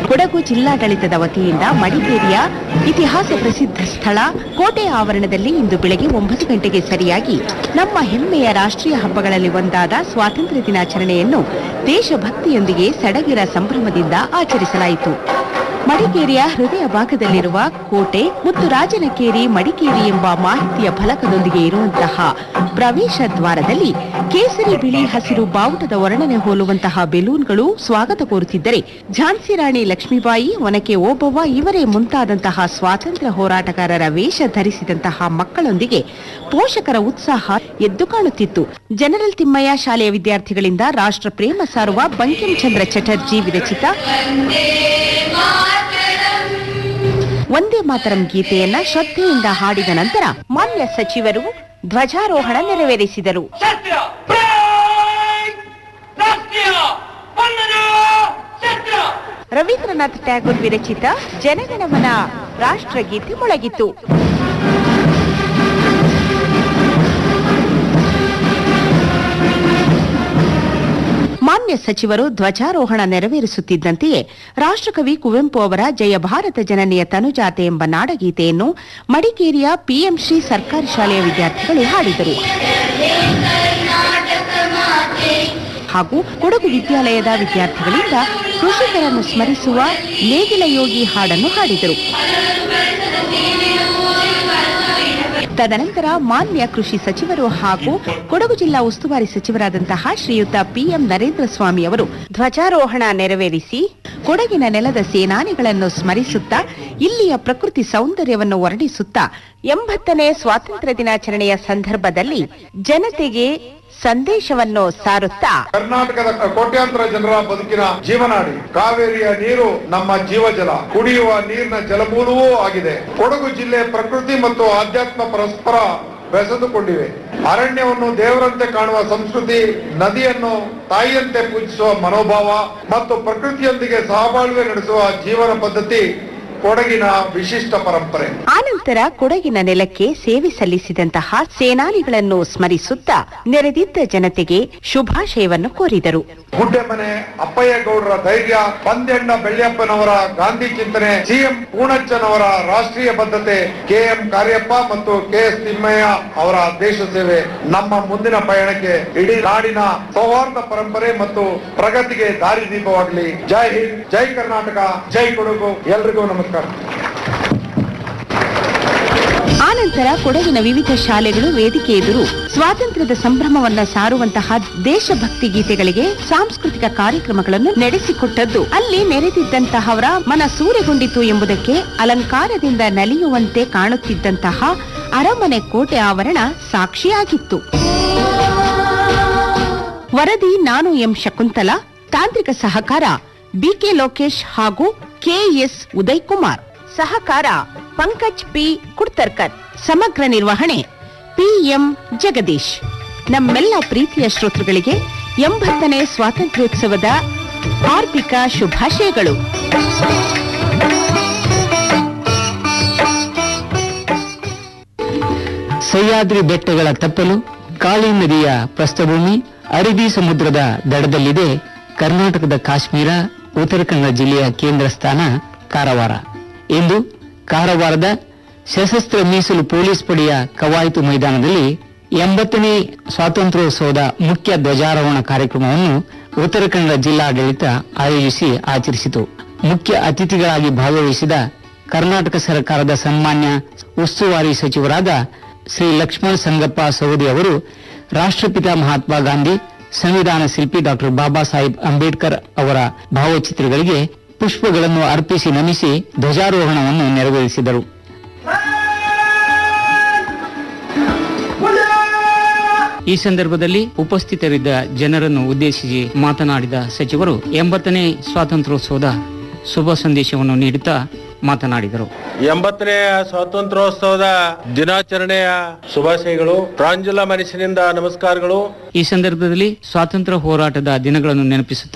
ಕೊಡಗು ಜಿಲ್ಲಾಡಳಿತದ ವತಿಯಿಂದ ಮಡಿಕೇರಿಯ ಇತಿಹಾಸ ಪ್ರಸಿದ್ಧ ಸ್ಥಳ ಕೋಟೆ ಆವರಣದಲ್ಲಿ ಇಂದು ಬೆಳಗ್ಗೆ ಒಂಬತ್ತು ಗಂಟೆಗೆ ಸರಿಯಾಗಿ ನಮ್ಮ ಹೆಮ್ಮೆಯ ರಾಷ್ಟ್ರೀಯ ಹಬ್ಬಗಳಲ್ಲಿ ಒಂದಾದ ಸ್ವಾತಂತ್ರ್ಯ ದಿನಾಚರಣೆಯನ್ನು ದೇಶಭಕ್ತಿಯೊಂದಿಗೆ ಸಡಗರ ಸಂಭ್ರಮದಿಂದ ಆಚರಿಸಲಾಯಿತು ಮಡಿಕೇರಿಯ ಹೃದಯ ಭಾಗದಲ್ಲಿರುವ ಕೋಟೆ ಮತ್ತು ರಾಜನಕೇರಿ ಮಡಿಕೇರಿ ಎಂಬ ಮಾಹಿತಿಯ ಫಲಕದೊಂದಿಗೆ ಇರುವಂತಹ ಪ್ರವೇಶ ದ್ವಾರದಲ್ಲಿ ಕೇಸರಿ ಬಿಳಿ ಹಸಿರು ಬಾವುಟದ ವರ್ಣನೆ ಹೋಲುವಂತಹ ಬೆಲೂನ್ಗಳು ಸ್ವಾಗತ ಕೋರುತ್ತಿದ್ದರೆ ಝಾನ್ಸಿ ರಾಣಿ ಲಕ್ಷ್ಮೀಬಾಯಿ ಒನಕೆ ಓಬವ್ವ ಇವರೇ ಮುಂತಾದಂತಹ ಸ್ವಾತಂತ್ರ್ಯ ಹೋರಾಟಗಾರರ ವೇಷ ಧರಿಸಿದಂತಹ ಮಕ್ಕಳೊಂದಿಗೆ ಪೋಷಕರ ಉತ್ಸಾಹ ಎದ್ದು ಕಾಣುತ್ತಿತ್ತು ಜನರಲ್ ತಿಮ್ಮಯ್ಯ ಶಾಲೆಯ ವಿದ್ಯಾರ್ಥಿಗಳಿಂದ ರಾಷ್ಟ್ರ ಪ್ರೇಮ ಸಾರುವ ಬಂಕಿಂ ಚಂದ್ರ ಚಟರ್ಜಿ ವಿರಚಿತ ಒಂದೇ ಮಾತರಂ ಗೀತೆಯನ್ನ ಶ್ರದ್ಧೆಯಿಂದ ಹಾಡಿದ ನಂತರ ಮಾನ್ಯ ಸಚಿವರು ಧ್ವಜಾರೋಹಣ ನೆರವೇರಿಸಿದರು ಶಸ್ತ್ರ ಬ್ರೇಕ್! ರಾಷ್ಟ್ರೀಯ ವಂದನ ಶಸ್ತ್ರ ರವೀಂದ್ರನಾಥ್ ಟ್ಯಾಗೋರ್ ವಿರಚಿತ ಜನಗಣಮನ ರಾಷ್ಟ್ರಗೀತೆ ಮೊಳಗಿತು ಮಾನ್ಯ ಸಚಿವರು ಧ್ವಜಾರೋಹಣ ನೆರವೇರಿಸುತ್ತಿದ್ದಂತೆಯೇ ರಾಷ್ಟ್ರಕವಿ ಕುವೆಂಪು ಅವರ ಜಯ ಭಾರತ ಜನನಿಯ ತನುಜಾತೆ ಎಂಬ ನಾಡಗೀತೆಯನ್ನು ಮಡಿಕೇರಿಯ ಪಿಎಂಶ್ರೀ ಸರ್ಕಾರಿ ಶಾಲೆಯ ವಿದ್ಯಾರ್ಥಿಗಳು ಹಾಡಿದರು ಹಾಗೂ ಕೊಡಗು ವಿದ್ಯಾಲಯದ ವಿದ್ಯಾರ್ಥಿಗಳಿಂದ ಕೃಷಿಕರನ್ನು ಸ್ಮರಿಸುವ ನೇಗಿಲ ಯೋಗಿ ಹಾಡನ್ನು ಹಾಡಿದರು ತದನಂತರ ಮಾನ್ಯ ಕೃಷಿ ಸಚಿವರು ಹಾಗೂ ಕೊಡಗು ಜಿಲ್ಲಾ ಉಸ್ತುವಾರಿ ಸಚಿವರಾದಂತಹ ಶ್ರೀಯುತ ಪಿಎಂ ನರೇಂದ್ರ ಸ್ವಾಮಿ ಅವರು ಧ್ವಜಾರೋಹಣ ನೆರವೇರಿಸಿ ಕೊಡಗಿನ ನೆಲದ ಸೇನಾನಿಗಳನ್ನು ಸ್ಮರಿಸುತ್ತಾ ಇಲ್ಲಿಯ ಪ್ರಕೃತಿ ಸೌಂದರ್ಯವನ್ನು ವರ್ಣಿಸುತ್ತಾ ಎಂಬತ್ತನೇ ಸ್ವಾತಂತ್ರ್ಯ ದಿನಾಚರಣೆಯ ಸಂದರ್ಭದಲ್ಲಿ ಜನತೆಗೆ ಸಂದೇಶವನ್ನು ಸಾರುತ್ತಾ ಕರ್ನಾಟಕದ ಕೋಟ್ಯಾಂತರ ಜನರ ಬದುಕಿನ ಜೀವನಾಡಿ ಕಾವೇರಿಯ ನೀರು ನಮ್ಮ ಜೀವಜಲ ಕುಡಿಯುವ ನೀರಿನ ಜಲಮೂಲವೂ ಆಗಿದೆ ಕೊಡಗು ಜಿಲ್ಲೆ ಪ್ರಕೃತಿ ಮತ್ತು ಆಧ್ಯಾತ್ಮ ಪರಸ್ಪರ ಬೆಸೆದುಕೊಂಡಿವೆ ಅರಣ್ಯವನ್ನು ದೇವರಂತೆ ಕಾಣುವ ಸಂಸ್ಕೃತಿ ನದಿಯನ್ನು ತಾಯಿಯಂತೆ ಪೂಜಿಸುವ ಮನೋಭಾವ ಮತ್ತು ಪ್ರಕೃತಿಯೊಂದಿಗೆ ಸಹಬಾಳ್ವೆ ನಡೆಸುವ ಜೀವನ ಪದ್ಧತಿ ಕೊಡಗಿನ ವಿಶಿಷ್ಟ ಪರಂಪರೆ ಆನಂತರ ಕೊಡಗಿನ ನೆಲಕ್ಕೆ ಸೇವೆ ಸಲ್ಲಿಸಿದಂತಹ ಸೇನಾನಿಗಳನ್ನು ಸ್ಮರಿಸುತ್ತಾ ನೆರೆದಿದ್ದ ಜನತೆಗೆ ಶುಭಾಶಯವನ್ನು ಕೋರಿದರು ಗುಡ್ಡೆಮನೆ ಅಪ್ಪಯ್ಯ ಗೌಡರ ಧೈರ್ಯ ಪಂದ್ಯಣ್ಣ ಬೆಳ್ಳಿಯಪ್ಪನವರ ಗಾಂಧಿ ಚಿಂತನೆ ಸಿಎಂ ಪೂಣಚ್ಚನವರ ರಾಷ್ಟ್ರೀಯ ಬದ್ಧತೆ ಕೆಎಂ ಕಾರ್ಯಪ್ಪ ಮತ್ತು ಕೆಎಸ್ ತಿಮ್ಮಯ್ಯ ಅವರ ದೇಶ ಸೇವೆ ನಮ್ಮ ಮುಂದಿನ ಪಯಣಕ್ಕೆ ಇಡೀ ನಾಡಿನ ಸೌಹಾರ್ದ ಪರಂಪರೆ ಮತ್ತು ಪ್ರಗತಿಗೆ ದಾರಿದೀಪವಾಗಲಿ ಜೈ ಹಿಂದ್ ಜೈ ಕರ್ನಾಟಕ ಜೈ ಕೊಡಗು ಎಲ್ರಿಗೂ ನಮಸ್ಕಾರ ಆನಂತರ ಕೊಡಗಿನ ವಿವಿಧ ಶಾಲೆಗಳು ವೇದಿಕೆ ಎದುರು ಸ್ವಾತಂತ್ರ್ಯದ ಸಂಭ್ರಮವನ್ನ ಸಾರುವಂತಹ ದೇಶಭಕ್ತಿ ಗೀತೆಗಳಿಗೆ ಸಾಂಸ್ಕೃತಿಕ ಕಾರ್ಯಕ್ರಮಗಳನ್ನು ನಡೆಸಿಕೊಟ್ಟದ್ದು ಅಲ್ಲಿ ನೆರೆದಿದ್ದಂತಹವರ ಮನ ಸೂರೆಗೊಂಡಿತು ಎಂಬುದಕ್ಕೆ ಅಲಂಕಾರದಿಂದ ನಲಿಯುವಂತೆ ಕಾಣುತ್ತಿದ್ದಂತಹ ಅರಮನೆ ಕೋಟೆ ಆವರಣ ಸಾಕ್ಷಿಯಾಗಿತ್ತು ವರದಿ ನಾನು ಎಂ ಶಕುಂತಲಾ ತಾಂತ್ರಿಕ ಸಹಕಾರ ಬಿಕೆ ಲೋಕೇಶ್ ಹಾಗೂ ಕೆಎಸ್ ಉದಯ್ ಕುಮಾರ್ ಸಹಕಾರ ಪಂಕಜ್ ಪಿ ಕುಡ್ತರ್ಕರ್ ಸಮಗ್ರ ನಿರ್ವಹಣೆ ಪಿಎಂ ಜಗದೀಶ್ ನಮ್ಮೆಲ್ಲ ಪ್ರೀತಿಯ ಶ್ರೋತೃಗಳಿಗೆ ಎಂಬತ್ತನೇ ಸ್ವಾತಂತ್ರ್ಯೋತ್ಸವದ ಹಾರ್ದಿಕ ಶುಭಾಶಯಗಳು ಸಹ್ಯಾದ್ರಿ ಬೆಟ್ಟಗಳ ತಪ್ಪಲು ಕಾಳಿ ನದಿಯ ಪ್ರಸ್ಥಭೂಮಿ ಅರಬ್ಬಿ ಸಮುದ್ರದ ದಡದಲ್ಲಿದೆ ಕರ್ನಾಟಕದ ಕಾಶ್ಮೀರ ಉತ್ತರ ಕನ್ನಡ ಜಿಲ್ಲೆಯ ಕೇಂದ್ರ ಸ್ಥಾನ ಕಾರವಾರ ಇಂದು ಕಾರವಾರದ ಸಶಸ್ತ್ರ ಮೀಸಲು ಪೊಲೀಸ್ ಪಡೆಯ ಕವಾಯತು ಮೈದಾನದಲ್ಲಿ ಎಂಬತ್ತನೇ ಸ್ವಾತಂತ್ರ್ಯೋತ್ಸವದ ಮುಖ್ಯ ಧ್ವಜಾರೋಹಣ ಕಾರ್ಯಕ್ರಮವನ್ನು ಉತ್ತರ ಕನ್ನಡ ಜಿಲ್ಲಾಡಳಿತ ಆಯೋಜಿಸಿ ಆಚರಿಸಿತು ಮುಖ್ಯ ಅತಿಥಿಗಳಾಗಿ ಭಾಗವಹಿಸಿದ ಕರ್ನಾಟಕ ಸರ್ಕಾರದ ಸನ್ಮಾನ್ಯ ಉಸ್ತುವಾರಿ ಸಚಿವರಾದ ಶ್ರೀ ಲಕ್ಷ್ಮಣ ಸಂಗಪ್ಪ ಸವದಿ ಅವರು ರಾಷ್ಟ್ರಪಿತ ಮಹಾತ್ಮ ಗಾಂಧಿ ಸಂವಿಧಾನ ಶಿಲ್ಪಿ ಡಾಕ್ಟರ್ ಬಾಬಾ ಸಾಹೇಬ್ ಅಂಬೇಡ್ಕರ್ ಅವರ ಭಾವಚಿತ್ರಗಳಿಗೆ ಪುಷ್ಪಗಳನ್ನು ಅರ್ಪಿಸಿ ನಮಿಸಿ ಧ್ವಜಾರೋಹಣವನ್ನು ನೆರವೇರಿಸಿದರು ಈ ಸಂದರ್ಭದಲ್ಲಿ ಉಪಸ್ಥಿತರಿದ್ದ ಜನರನ್ನು ಉದ್ದೇಶಿಸಿ ಮಾತನಾಡಿದ ಸಚಿವರು ಎಂಬತ್ತನೇ ಸ್ವಾತಂತ್ರ್ಯೋತ್ಸವದ ಶುಭ ಸಂದೇಶವನ್ನು ನೀಡುತ್ತಾ ಮಾತನಾಡಿದರು ಎಂಬತ್ತನೇ ಸ್ವಾತಂತ್ರ್ಯೋತ್ಸವದ ದಿನಾಚರಣೆಯ ಶುಭಾಶಯಗಳು ಪ್ರಾಂಜಲ ಮನಸ್ಸಿನಿಂದ ನಮಸ್ಕಾರಗಳು ಈ ಸಂದರ್ಭದಲ್ಲಿ ಸ್ವಾತಂತ್ರ್ಯ ಹೋರಾಟದ ದಿನಗಳನ್ನು ನೆನಪಿಸುತ್ತಾ